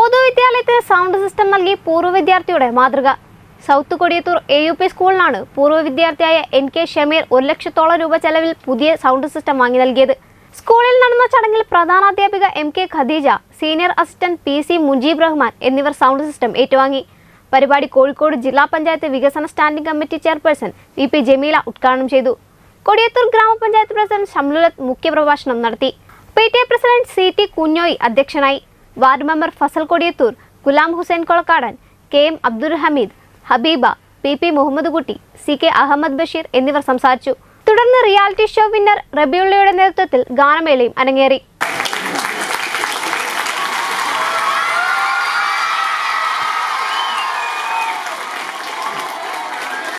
പൊതുവിദ്യാലയത്തിന് sound system നൽകി പൂർവ്വ വിദ്യാർത്ഥിയുടെ മാതൃക south Kodiyathur A U P സ്കൂളിനാണ് പൂർവ്വ വിദ്യാർത്ഥിയായ എൻ കെ ഷമീർ ഒരു ലക്ഷത്തോളം രൂപ ചെലവിൽ പുതിയ സൗണ്ട് സിസ്റ്റം വാങ്ങി നൽകിയത് സ്കൂളിൽ നടന്ന ചടങ്ങിൽ പ്രധാനാധ്യാപിക M K Khadeeja senior assistant P C Mujeeb Rahman എന്നിവർ സൗണ്ട് സിസ്റ്റം ഏറ്റുവാങ്ങി പരിപാടി കോഴിക്കോട് ജില്ലാ പഞ്ചായത്ത് വികസന standing committee chairperson V P Jameela ഉദ്ഘാടനം ചെയ്തു കൊടിയത്തൂർ ഗ്രാമപഞ്ചായത്ത് പ്രസിഡന്റ് ഷംലുലത്ത് മുഖ്യപ്രഭാഷണം നടത്തി P T A president C T Kunjoyi അധ്യക്ഷനായി ward member Fasal Kodiyathur Ghulam Hussain Kolakkadan K M Abdul Hameed Habeeba P P Muhammad കുട്ടി സി കെ അഹമ്മദ് ബഷീർ എന്നിവർ സംസാരിച്ചു തുടർന്ന് റിയാലിറ്റി ഷോ വിന്നർ റബിയുള്ളയുടെ നേതൃത്വത്തിൽ ഗാനമേളയും അരങ്ങേറി